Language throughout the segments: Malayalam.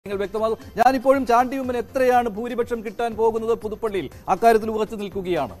നിങ്ങൾ വ്യക്തമാകും ഞാനിപ്പോഴും ചാണ്ടിയുമ്മന് എത്രയാണ് ഭൂരിപക്ഷം കിട്ടാൻ പോകുന്നത് പുതുപ്പള്ളിയിൽ അക്കാര്യത്തിൽ ഉറച്ചു നിൽക്കുകയാണ്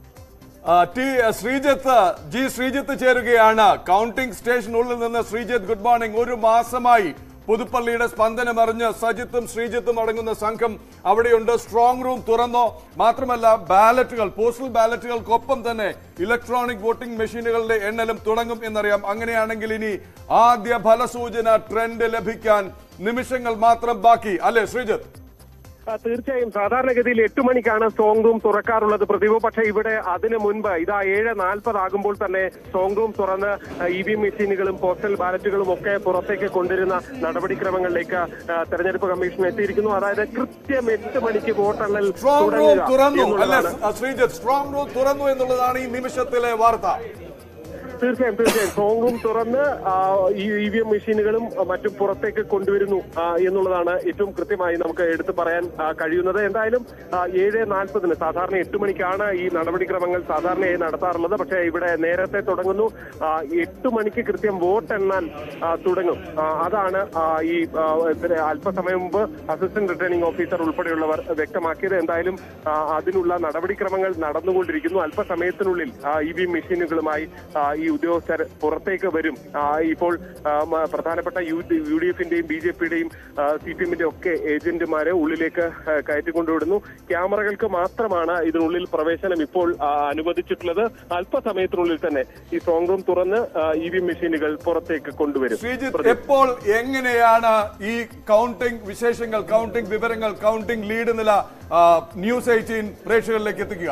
ആ, ടി ശ്രീജിത്ത് ജി ശ്രീജിത്ത് ചേരുകയാണ് കൗണ്ടിംഗ് സ്റ്റേഷനുള്ളിൽ നിന്ന് ശ്രീജിത്ത് ഗുഡ് മോർണിംഗ് ഒരു മാസമായി പുതുപ്പള്ളിയുടെ സ്പന്ദനം അറിഞ്ഞ് സജിത്തും ശ്രീജിത്തും അടങ്ങുന്ന സംഘം അവിടെയുണ്ട് സ്ട്രോങ് റൂം തുറന്നോ മാത്രമല്ല ബാലറ്റുകൾ പോസ്റ്റൽ ബാലറ്റുകൾക്കൊപ്പം തന്നെ ഇലക്ട്രോണിക് വോട്ടിംഗ് മെഷീനുകളുടെ എണ്ണലും തുടങ്ങും എന്നറിയാം അങ്ങനെയാണെങ്കിൽ ഇനി ആദ്യ ഫലസൂചന ട്രെൻഡ് ലഭിക്കാൻ നിമിഷങ്ങൾ മാത്രം ബാക്കി അല്ലേ ശ്രീജിത്ത് ആ, തീർച്ചയായും സാധാരണഗതിയിൽ എട്ട് മണിക്കാണ് സ്ട്രോങ് റൂം തുറക്കാറുള്ളത് പ്രതിഭ പക്ഷേ ഇവിടെ അതിന് മുൻപ് ഇതാ ഏഴ് നാൽപ്പത് ആകുമ്പോൾ തന്നെ സ്ട്രോങ് റൂം തുറന്ന് ഇ വി എം മെഷീനുകളും പോസ്റ്റൽ ബാലറ്റുകളും ഒക്കെ പുറത്തേക്ക് കൊണ്ടുവരുന്ന നടപടിക്രമങ്ങളിലേക്ക് ആ, തെരഞ്ഞെടുപ്പ് കമ്മീഷൻ എത്തിയിരിക്കുന്നു അതായത് കൃത്യം എട്ട് മണിക്ക് വോട്ടെണ്ണൽ സ്ട്രോങ് റൂം തുടങ്ങുക തുറന്നു അല്ലെ എന്നുള്ളതാണ് ശ്രീജിത്ത് സ്ട്രോങ് റൂം തുറന്നു എന്നുള്ളതാണ് ഈ നിമിഷത്തിലെ വാർത്ത തീർച്ചയായും തീർച്ചയായും സ്ട്രോങ് റൂം തുറന്ന് ആ, ഈ ഇ വി എം മെഷീനുകളും ആ, മറ്റും പുറത്തേക്ക് കൊണ്ടുവരുന്നു ആ, എന്നുള്ളതാണ് ഏറ്റവും കൃത്യമായി നമുക്ക് എടുത്തു പറയാൻ ആ, കഴിയുന്നത് എന്തായാലും ആ, ഏഴ് നാൽപ്പതിന് സാധാരണ എട്ട് മണിക്കാണ് ഈ നടപടിക്രമങ്ങൾ സാധാരണയായി നടത്താറുള്ളത് പക്ഷേ ഇവിടെ നേരത്തെ തുടങ്ങുന്നു ആ, എട്ട് മണിക്ക് കൃത്യം വോട്ട് എണ്ണാൻ ആ, തുടങ്ങും ആ, അതാണ് ആ, ഈ ആ, ഇതിന് അല്പസമയം മുമ്പ് അസിസ്റ്റന്റ് റിട്ടേണിംഗ് ഓഫീസർ ഉൾപ്പെടെയുള്ളവർ വ്യക്തമാക്കിയത് എന്തായാലും ആ, അതിനുള്ള നടപടിക്രമങ്ങൾ നടന്നുകൊണ്ടിരിക്കുന്നു അല്പസമയത്തിനുള്ളിൽ ഇ വി മെഷീനുകളുമായി ആ, ഈ ഉദ്യോഗസ്ഥർ പുറത്തേക്ക് വരും ആ, ഇപ്പോൾ ആ, മ- പ്രധാനപ്പെട്ട യു യു ഡി എഫിന്റെയും ബി ജെ പിയുടെയും സി പി എമ്മിന്റെ ഒക്കെ ഏജന്റുമാരെ ഉള്ളിലേക്ക് ആ, കയറ്റിക്കൊണ്ടുവിടുന്നു ക്യാമറകൾക്ക് മാത്രമാണ് ഇതിനുള്ളിൽ പ്രവേശനം ഇപ്പോൾ ആ, അനുവദിച്ചിട്ടുള്ളത് അല്പസമയത്തിനുള്ളിൽ തന്നെ ഈ സ്ട്രോങ് റൂം തുറന്ന് ഇ വി മെഷീനുകൾ പുറത്തേക്ക് കൊണ്ടുവരും ശ്രീജിത്ത് എപ്പോൾ എങ്ങനെയാണ് ഈ കൗണ്ടിംഗ് വിശേഷങ്ങൾ കൗണ്ടിംഗ് വിവരങ്ങൾ കൗണ്ടിംഗ് ലീഡ് നില ആ, ന്യൂസ് എയ്റ്റീൻ പ്രേക്ഷകരിലേക്ക് എത്തിക്കുക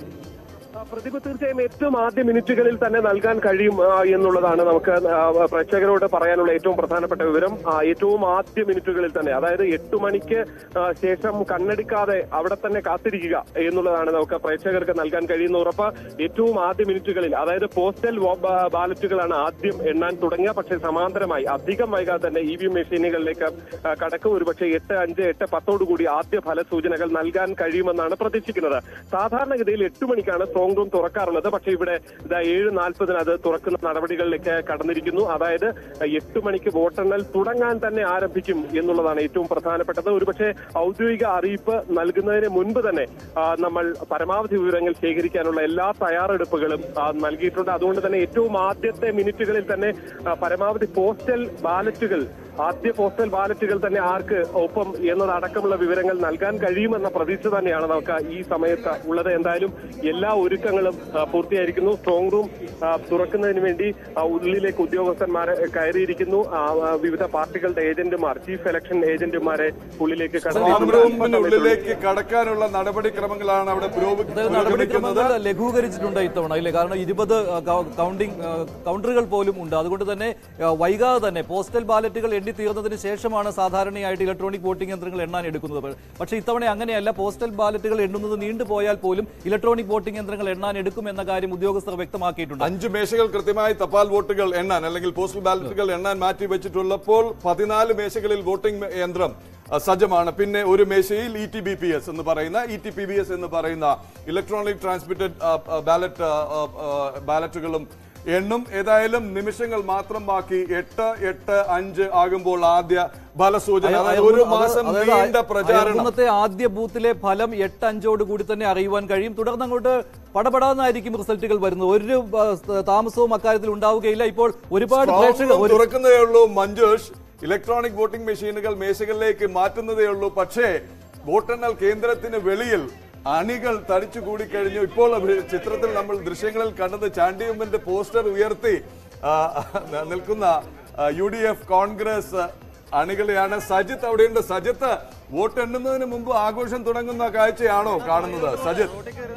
ആ, പ്രതിഭ തീർച്ചയായും ഏറ്റവും ആദ്യ മിനിറ്റുകളിൽ തന്നെ നൽകാൻ കഴിയും ആ, എന്നുള്ളതാണ് നമുക്ക് ആ, പ്രേക്ഷകരോട് പറയാനുള്ള ഏറ്റവും പ്രധാനപ്പെട്ട വിവരം ആ, ഏറ്റവും ആദ്യ മിനിറ്റുകളിൽ തന്നെ അതായത് എട്ടു മണിക്ക് ആ, ശേഷം കണ്ണടിക്കാതെ അവിടെ തന്നെ കാത്തിരിക്കുക എന്നുള്ളതാണ് നമുക്ക് പ്രേക്ഷകർക്ക് നൽകാൻ കഴിയുന്ന ഉറപ്പ് ഏറ്റവും ആദ്യ മിനിറ്റുകളിൽ അതായത് പോസ്റ്റൽ വോ- ബാ- ബാലറ്റുകളാണ് ആദ്യം എണ്ണാൻ തുടങ്ങുക പക്ഷേ സമാന്തരമായി അധികം വൈകാതെ തന്നെ ഇ വി എം മെഷീനുകളിലേക്ക് ആ, കടക്കും ഒരുപക്ഷെ എട്ട് അഞ്ച് എട്ട് പത്തോടുകൂടി ആദ്യ ഫലസൂചനകൾ നൽകാൻ കഴിയുമെന്നാണ് പ്രതീക്ഷിക്കുന്നത് സാധാരണഗതിയിൽ എട്ട് മണിക്കാണ് സ്ട്രോങ് റൂം തുറക്കാറുള്ളത് പക്ഷേ ഇവിടെ ഇതാ ഏഴ് നാൽപ്പതിന് അത് തുറക്കുന്ന നടപടികളിലേക്ക് കടന്നിരിക്കുന്നു അതായത് എട്ട് മണിക്ക് വോട്ടെണ്ണൽ തുടങ്ങാൻ തന്നെ ആരംഭിക്കും എന്നുള്ളതാണ് ഏറ്റവും പ്രധാനപ്പെട്ടത് ഒരുപക്ഷെ ഔദ്യോഗിക അറിയിപ്പ് നൽകുന്നതിന് മുൻപ് തന്നെ ആ, നമ്മൾ പരമാവധി വിവരങ്ങൾ ശേഖരിക്കാനുള്ള എല്ലാ തയ്യാറെടുപ്പുകളും ആ, നൽകിയിട്ടുണ്ട് അതുകൊണ്ട് തന്നെ ഏറ്റവും ആദ്യത്തെ മിനിറ്റുകളിൽ തന്നെ ആ, പരമാവധി പോസ്റ്റൽ ബാലറ്റുകൾ ആദ്യ പോസ്റ്റൽ ബാലറ്റുകൾ തന്നെ ആർക്ക് ഒപ്പം എന്നതടക്കമുള്ള വിവരങ്ങൾ നൽകാൻ കഴിയുമെന്ന പ്രതീക്ഷ തന്നെയാണ് നമുക്ക് ഈ സമയത്ത് ഉള്ളത് എന്തായാലും എല്ലാ ഒരുക്കങ്ങളും ആ, പൂർത്തിയായിരിക്കുന്നു സ്ട്രോങ് റൂം ആ, തുറക്കുന്നതിന് വേണ്ടി ആ, ഉള്ളിലേക്ക് ഉദ്യോഗസ്ഥന്മാരെ കയറിയിരിക്കുന്നു ആ, ആ, വിവിധ പാർട്ടികളുടെ ഏജന്റുമാർ ചീഫ് ഇലക്ഷൻ ഏജന്റുമാരെ ഉള്ളിലേക്ക് സ്ട്രോങ് റൂമിനുള്ളിലേക്ക് കടക്കാനുള്ള നടപടിക്രമങ്ങളാണ് അവിടെ പുരോഗ- അതായത് പുരോഗമിക്കുന്നത് നടപടിക്രമങ്ങൾ ലഘൂകരിച്ചിട്ടുണ്ട് ഇത്തവണ ഇല്ലേ കാരണം ഇരുപത് കൗണ്ടിംഗ് ആ, കൗണ്ടറുകൾ പോലും ഉണ്ട് അതുകൊണ്ട് തന്നെ ആ, വൈകാതെ തന്നെ പോസ്റ്റൽ ബാലറ്റുകൾ എണ്ണി തീർന്നതിന് ശേഷമാണ് സാധാരണയായിട്ട് ഇലക്ട്രോണിക് വോട്ടിംഗ് യന്ത്രങ്ങൾ എണ്ണാൻ എടുക്കുന്നത് പക്ഷേ ഇത്തവണ അങ്ങനെയല്ല പോസ്റ്റൽ ബാലറ്റുകൾ എണ്ണുന്നത് നീണ്ടുപോയാൽ പോലും ഇലക്ട്രോണിക് വോട്ടിംഗ് യന്ത്രങ്ങൾ എണ്ണാൻ എടുക്കും എന്ന കാര്യം ഉദ്യോഗസ്ഥർ വ്യക്തമാക്കിയിട്ടുണ്ട് അഞ്ച് മേശകൾ കൃത്യമായി തപാൽ വോട്ടുകൾ എണ്ണാൻ അല്ലെങ്കിൽ പോസ്റ്റൽ ബാലറ്റുകൾ എണ്ണാൻ മാറ്റി വെച്ചിട്ടുള്ളപ്പോൾ പതിനാല് മേശകളിൽ വോട്ടിംഗ് യന്ത്രം അ, സജ്ജമാണ് പിന്നെ ഒരു മേശയിൽ E T B P S എന്ന് പറയുന്ന E T P B S എന്ന് പറയുന്ന ഇലക്ട്രോണിക് ട്രാൻസ്മിറ്റഡ് ബാലറ്റ് ബാലറ്റുകളും എണ്ണും ഏതായാലും നിമിഷങ്ങൾ മാത്രം ബാക്കി എട്ട് എട്ട് അഞ്ച് ആകുമ്പോൾ ആദ്യ ഫലസൂചന അതായത് ഒരു മാസം അതായത് നീണ്ട പ്രചാരണം അയർക്കുന്നത്തെ ആദ്യ ബൂത്തിലെ ഫലം എട്ട് അഞ്ചോട് കൂടി തന്നെ അറിയുവാൻ കഴിയും തുടർന്ന് അങ്ങോട്ട് പടപടാന്നായിരിക്കും റിസൾട്ടുകൾ വരുന്നത് ഒരു ആ, താമസവും അക്കാര്യത്തിൽ ഉണ്ടാവുകയില്ല ഇപ്പോൾ ഒരുപാട് സ്ട്രോങ് പ്രേക്ഷകർ റൂം ഒരു- തുറക്കുന്നതേ ഉള്ളൂ മഞ്ജുഷ് ഇലക്ട്രോണിക് വോട്ടിംഗ് മെഷീനുകൾ മേശകളിലേക്ക് മാറ്റുന്നതേ ഉള്ളൂ പക്ഷേ വോട്ടെണ്ണൽ കേന്ദ്രത്തിന് വെളിയിൽ അണികൾ തടിച്ചു കൂടിക്കഴിഞ്ഞു ഇപ്പോൾ അവര് ചിത്രത്തിൽ നമ്മൾ ദൃശ്യങ്ങളിൽ കണ്ടത് ചാണ്ടിയമ്മന്റെ പോസ്റ്റർ ഉയർത്തി ആ, നിൽക്കുന്ന യു ഡി എഫ് കോൺഗ്രസ് അണികളെയാണ് സജിത്ത് അവിടെയുണ്ട് സജിത്ത് വോട്ട് എണ്ണുന്നതിന് മുമ്പ് ആഘോഷം തുടങ്ങുന്ന കാഴ്ചയാണോ കാണുന്നത് സജിത്ത്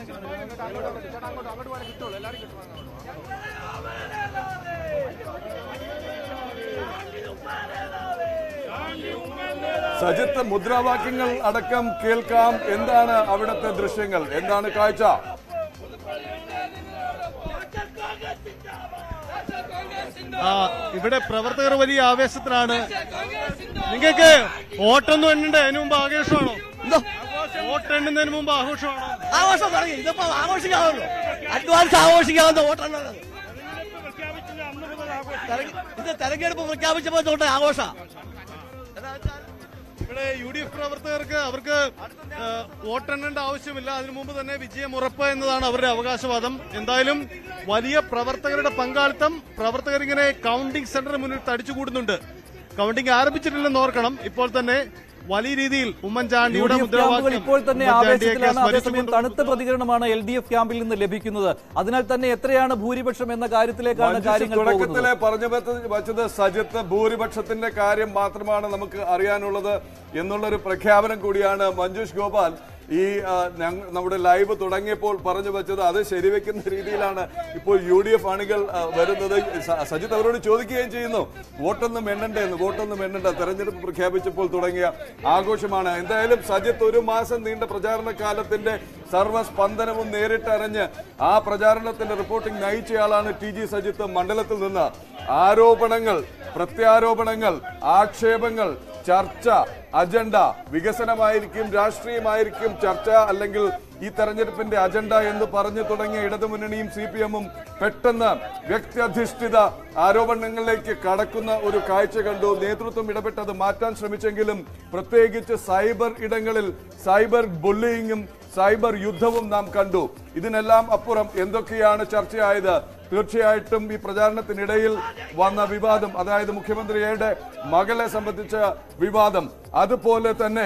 സജിത്ത് മുദ്രാവാക്യങ്ങൾ അടക്കം കേൾക്കാം എന്താണ് അവിടുത്തെ ദൃശ്യങ്ങൾ എന്താണ് കാഴ്ച ആ ഇവിടെ പ്രവർത്തകർ വലിയ ആവേശത്തിലാണ് നിങ്ങൾക്ക് വോട്ടൊന്നും എണ്ണണ്ടേ അതിനു മുമ്പ് ആഘോഷമാണോ വോട്ട് എണ്ണുന്നതിന് മുമ്പ് ആഘോഷമാണോ ആഘോഷം തുടങ്ങി ഇതിപ്പോ ആഘോഷിക്കാമല്ലോ അഡ്വാൻസ് ആഘോഷിക്കാവുന്ന വോട്ടെണ്ണത് തെരഞ്ഞെ- ഇത് തെരഞ്ഞെടുപ്പ് പ്രഖ്യാപിച്ചപ്പോ തൊട്ട് ആഘോഷ ഇവിടെ യു ഡി എഫ് പ്രവർത്തകർക്ക് അവർക്ക് ആ, വോട്ടെണ്ണേണ്ട ആവശ്യമില്ല അതിനു മുമ്പ് തന്നെ വിജയം ഉറപ്പ് എന്നതാണ് അവരുടെ അവകാശവാദം എന്തായാലും വലിയ പ്രവർത്തകരുടെ പങ്കാളിത്തം പ്രവർത്തകർ ഇങ്ങനെ കൗണ്ടിംഗ് സെന്ററിന് മുന്നിൽ തടിച്ചുകൂടുന്നുണ്ട് കൗണ്ടിംഗ് ആരംഭിച്ചിട്ടില്ലെന്ന് ഓർക്കണം ഇപ്പോൾ തന്നെ വലിയ രീതിയിൽ യു ഉമ്മൻചാണ്ടിയുടെ ഡി എഫ് ക്യാമ്പുകൾ മുദ്രാവാക്യം ഇപ്പോൾ തന്നെ ഉമ്മൻചാണ്ടിയൊക്കെ ആവേശത്തിലാണ് അതേസമയം സ്മരിച്ചുകൊണ്ട് തണുത്ത പ്രതികരണമാണ് എൽ ഡി എഫ് ക്യാമ്പിൽ നിന്ന് ലഭിക്കുന്നത് അതിനാൽ തന്നെ എത്രയാണ് ഭൂരിപക്ഷം എന്ന കാര്യത്തിലേക്കാണ് മഞ്ജുഷ കാര്യങ്ങൾ പോകുന്നത് തുടക്കത്തിലെ പറഞ്ഞു വെച്ച- വച്ചത് സജിത്ത് ഭൂരിപക്ഷത്തിന്റെ കാര്യം മാത്രമാണ് നമുക്ക് അറിയാനുള്ളത് എന്നുള്ളൊരു പ്രഖ്യാപനം കൂടിയാണ് മഞ്ജുഷ് ഗോപാൽ ഈ ആ, ഞങ്ങ- നമ്മുടെ ലൈവ് തുടങ്ങിയപ്പോൾ പറഞ്ഞു വെച്ചത് അത് ശരിവെക്കുന്ന രീതിയിലാണ് ഇപ്പോൾ യു ഡി എഫ് അണികൾ ആ, വരുന്നത് സ- സജിത്ത് അവരോട് ചോദിക്കുകയും ചെയ്യുന്നു വോട്ടൊന്നും എണ്ണണ്ടേ എന്ന് വോട്ടൊന്നും എണ്ണണ്ട തെരഞ്ഞെടുപ്പ് പ്രഖ്യാപിച്ചപ്പോൾ തുടങ്ങിയ ആഘോഷമാണ് എന്തായാലും സജിത്ത് ഒരു മാസം നീണ്ട പ്രചാരണ കാലത്തിന്റെ സർവ്വസ്പന്ദനവും നേരിട്ടറിഞ്ഞ് ആ പ്രചാരണത്തിന്റെ റിപ്പോർട്ടിംഗ് നയിച്ചയാളാണ് ടി ജി സജിത്ത് മണ്ഡലത്തിൽ നിന്ന് ആരോപണങ്ങൾ പ്രത്യാരോപണങ്ങൾ ആക്ഷേപങ്ങൾ ചർച്ച അജണ്ട വികസനമായിരിക്കും രാഷ്ട്രീയമായിരിക്കും ചർച്ച അല്ലെങ്കിൽ ഈ തെരഞ്ഞെടുപ്പിന്റെ അജണ്ട എന്ന് പറഞ്ഞു തുടങ്ങിയ ഇടതുമുന്നണിയും സി പി എമ്മും പെട്ടെന്ന് വ്യക്തിയധിഷ്ഠിത ആരോപണങ്ങളിലേക്ക് കടക്കുന്ന ഒരു കാഴ്ച കണ്ടു നേതൃത്വം ഇടപെട്ടത് മാറ്റാൻ ശ്രമിച്ചെങ്കിലും പ്രത്യേകിച്ച് സൈബർ ഇടങ്ങളിൽ സൈബർ ബുള്ളിയിങ്ങും സൈബർ യുദ്ധവും നാം കണ്ടു ഇതിനെല്ലാം അപ്പുറം എന്തൊക്കെയാണ് ചർച്ചയായത് തീർച്ചയായിട്ടും ഈ പ്രചാരണത്തിനിടയിൽ വന്ന വിവാദം അതായത് മുഖ്യമന്ത്രിയുടെ മകളെ സംബന്ധിച്ച വിവാദം അതുപോലെ തന്നെ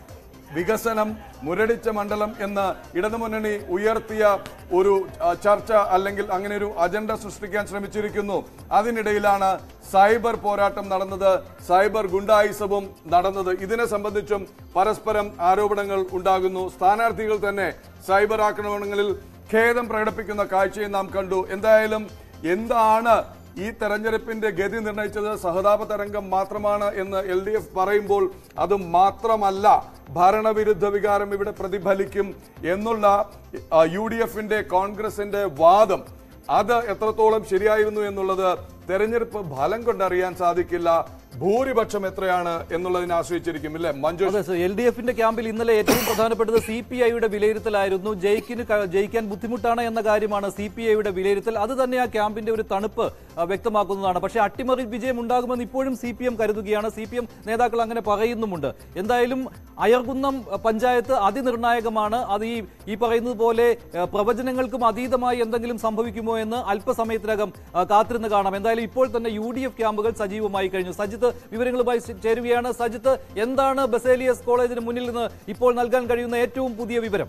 വികസനം മുരടിച്ച മണ്ഡലം എന്ന് ഇടതുമുന്നണി ഉയർത്തിയ ഒരു ആ, ചർച്ച അല്ലെങ്കിൽ അങ്ങനെ ഒരു അജണ്ട സൃഷ്ടിക്കാൻ ശ്രമിച്ചിരിക്കുന്നു അതിനിടയിലാണ് സൈബർ പോരാട്ടം നടന്നത് സൈബർ ഗുണ്ടായിസവും നടന്നത് ഇതിനെ സംബന്ധിച്ചും പരസ്പരം ആരോപണങ്ങൾ ഉണ്ടാകുന്നു സ്ഥാനാർത്ഥികൾ തന്നെ സൈബർ ആക്രമണങ്ങളിൽ ഖേദം പ്രകടിപ്പിക്കുന്ന കാഴ്ചയും നാം കണ്ടു എന്തായാലും എന്താണ് ഈ തെരഞ്ഞെടുപ്പിന്റെ ഗതി നിർണയിച്ചത് സഹതാപ തരംഗം മാത്രമാണ് എന്ന് എൽ ഡി എഫ് പറയുമ്പോൾ അത് മാത്രമല്ല ഭരണവിരുദ്ധ വികാരം ഇവിടെ പ്രതിഫലിക്കും എന്നുള്ള യു ഡി എഫിന്റെ കോൺഗ്രസിന്റെ വാദം അത് എത്രത്തോളം ശരിയായിരുന്നു എന്നുള്ളത് തെരഞ്ഞെടുപ്പ് ഫലം കൊണ്ടറിയാൻ സാധിക്കില്ല ഭൂരിപക്ഷം എത്രയാണ് എന്നുള്ളതിനെ ആശ്രയിച്ചിരിക്കും ഇല്ലേ മഞ്ജു അതെ സർ എൽ ഡി എഫിന്റെ ക്യാമ്പിൽ ഇന്നലെ ഏറ്റവും പ്രധാനപ്പെട്ടത് സി പി ഐയുടെ വിലയിരുത്തലായിരുന്നു ജയിക്കിന് ക- ജയിക്കാൻ ബുദ്ധിമുട്ടാണ് എന്ന കാര്യമാണ് സി പി ഐയുടെ വിലയിരുത്തൽ അത് തന്നെ ആ ക്യാമ്പിന്റെ ഒരു തണുപ്പ് ആ, വ്യക്തമാക്കുന്നതാണ് പക്ഷേ അട്ടിമറി വിജയം ഉണ്ടാകുമെന്ന് ഇപ്പോഴും സി പി എം കരുതുകയാണ് സി പി എം നേതാക്കൾ അങ്ങനെ പറയുന്നുമുണ്ട് എന്തായാലും അയർകുന്നം അ, പഞ്ചായത്ത് അതിനിർണായകമാണ് അത് ഈ ഈ പറയുന്നത് പോലെ ആ, പ്രവചനങ്ങൾക്കും അതീതമായി എന്തെങ്കിലും സംഭവിക്കുമോ എന്ന് അല്പസമയത്തിനകം ആ, കാത്തിരുന്ന് കാണാം എന്തായാലും ഇപ്പോൾ തന്നെ യു ഡി എഫ് ക്യാമ്പുകൾ സജീവമായി കഴിഞ്ഞു സജിത്ത് വിവരങ്ങളുമായി ചേ- ചേരുകയാണ് സജിത്ത് എന്താണ് ബസേലിയസ് കോളേജിന് മുന്നിൽ നിന്ന് ഇപ്പോൾ നൽകാൻ കഴിയുന്ന ഏറ്റവും പുതിയ വിവരം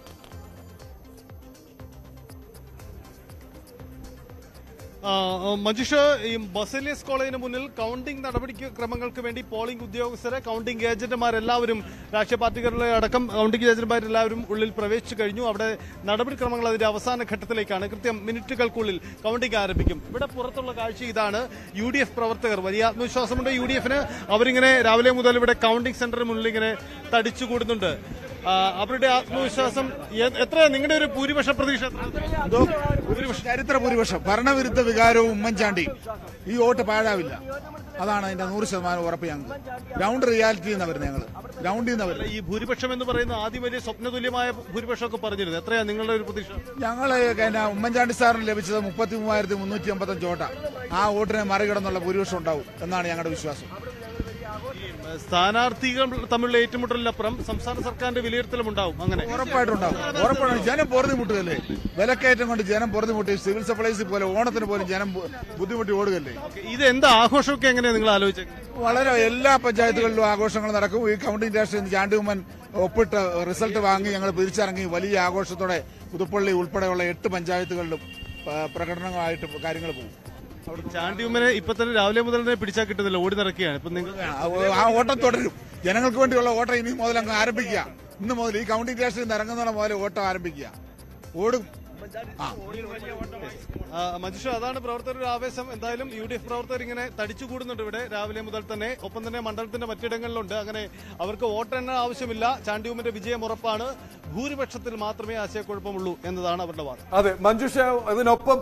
ആ, ആ, മഞ്ജുഷ ഈ ബസേലിയസ് കോളേജിന് മുന്നിൽ കൗണ്ടിംഗ് നടപടി ക്രമങ്ങൾക്ക് വേണ്ടി പോളിംഗ് ഉദ്യോഗസ്ഥരെ കൗണ്ടിംഗ് ഏജന്റുമാരെല്ലാവരും രാഷ്ട്രീയ പാർട്ടികളുടെ അടക്കം കൗണ്ടിംഗ് ഏജന്റുമാരെല്ലാവരും ഉള്ളിൽ പ്രവേശിച്ചു കഴിഞ്ഞു അവിടെ നടപടിക്രമങ്ങൾ അതിന്റെ അവസാന ഘട്ടത്തിലേക്കാണ് കൃത്യം മിനിറ്റുകൾക്കുള്ളിൽ കൗണ്ടിംഗ് ആരംഭിക്കും ഇവിടെ പുറത്തുള്ള കാഴ്ച ഇതാണ് യു ഡി എഫ് പ്രവർത്തകർ വലിയ ആത്മവിശ്വാസമുണ്ട് യു ഡി എഫിന് അവരിങ്ങനെ രാവിലെ മുതൽ ഇവിടെ കൗണ്ടിംഗ് സെന്ററിന് മുന്നിൽ ഇങ്ങനെ തടിച്ചുകൂടുന്നുണ്ട് ആ, അവരുടെ ആത്മവിശ്വാസം എ- എത്ര നിങ്ങളുടെ ഒരു ഭൂരിപക്ഷ പ്രതീക്ഷ എന്തോ ചരിത്ര ഭൂരിപക്ഷം ഭരണവിരുദ്ധ വികാരവും ഉമ്മൻചാണ്ടി ഈ വോട്ട് പാഴാവില്ല അതാണ് അതിന്റെ നൂറ് ശതമാനം ഉറപ്പ് ഞങ്ങൾക്ക് ഗ്രൗണ്ട് റിയാലിറ്റിയിൽ നിന്ന് വരുന്നത് ഞങ്ങൾ ഗ്രൗണ്ടിൽ നിന്ന് വരുന്നത് ഈ ഭൂരിപക്ഷം എന്ന് പറയുന്ന ആദ്യം വലിയ സ്വപ്നതുല്യമായ ഭൂരിപക്ഷമൊക്കെ പറഞ്ഞിരുന്നു എത്രയാ നിങ്ങളുടെ ഒരു പ്രതീക്ഷ ഞങ്ങള് പിന്നെ ഉമ്മൻചാണ്ടി സാറിന് ലഭിച്ചത് മുപ്പത്തി മൂവായിരത്തി മുന്നൂറ്റി അമ്പത്തഞ്ച് വോട്ടാ ആ വോട്ടിനെ മറികടന്നുള്ള ഭൂരിപക്ഷം ഉണ്ടാവും എന്നാണ് ഞങ്ങളുടെ വിശ്വാസം സ്ഥാനാർത്ഥികൾ തമ്മിലുള്ള ഏറ്റുമുട്ടലിനപ്പുറം സംസ്ഥാന സർക്കാരിന്റെ വിലയിരുത്തലും ഉണ്ടാവും അങ്ങനെ ഉറപ്പായിട്ടും ഉണ്ടാവും ഉറപ്പാണ് ജനം പൊറുതി മുട്ടുകല്ലേ വിലക്കയറ്റം കൊണ്ട് ജനം പൊറുതി മുട്ടി സിവിൽ സപ്ലൈസ് പോലെ ഓണത്തിന് പോലും ജനം ബു- ബുദ്ധിമുട്ടി ഓടുകല്ലേ ഇത് എന്താ ആഘോഷമൊക്കെ എങ്ങനെയാ നിങ്ങൾ ആലോചിച്ചത് വളരെ എല്ലാ പഞ്ചായത്തുകളിലും ആഘോഷങ്ങൾ നടക്കും ഈ കൗണ്ടിംഗ് രാഷ്ട്രീയം ചാണ്ടുകുമ്മൻ ഒപ്പിട്ട് റിസൾട്ട് വാങ്ങി ഞങ്ങൾ പിരിച്ചിറങ്ങി വലിയ ആഘോഷത്തോടെ പുതുപ്പള്ളി ഉൾപ്പെടെയുള്ള എട്ട് പഞ്ചായത്തുകളിലും ആ, പ്രകടനങ്ങളായിട്ട് കാര്യങ്ങൾ പോകും ചാണ്ടിയുമ്മനെ ഇപ്പൊ തന്നെ രാവിലെ മുതൽ തന്നെ പിടിച്ചാൽ കിട്ടുന്നില്ല ഓടി നടക്കുകയാണ് ഇപ്പൊ നിങ്ങൾ ആ- ആ ഓട്ടം തുടരും ജനങ്ങൾക്ക് വേണ്ടിയുള്ള ഓട്ടം ഇനി മുതൽ അങ്ങ് ആരംഭിക്കുക ഇന്ന് മുതൽ ഈ കൗണ്ടിംഗ് രാഷ്ട്രീയം ഇറങ്ങുന്ന മുതൽ ഓട്ടം ആരംഭിക്കുക ഓടും ആ ആ, മഞ്ജുഷ അതാണ് പ്രവർത്തകരുടെ ആവേശം എന്തായാലും യു ഡി എഫ് പ്രവർത്തകർ ഇങ്ങനെ തടിച്ചു കൂടുന്നുണ്ട് ഇവിടെ രാവിലെ മുതൽ തന്നെ ഒപ്പം തന്നെ മണ്ഡലത്തിന്റെ മറ്റിടങ്ങളിലുണ്ട് അങ്ങനെ അവർക്ക് വോട്ടെണ്ണ ആവശ്യമില്ല ചാണ്ടിയുമ്മന്റെ വിജയം ഉറപ്പാണ് ഭൂരിപക്ഷത്തിൽ മാത്രമേ ആശയക്കുഴപ്പമുള്ളൂ എന്നതാണ് അവരുടെ വാദം അതെ മഞ്ജുഷ അതിനൊപ്പം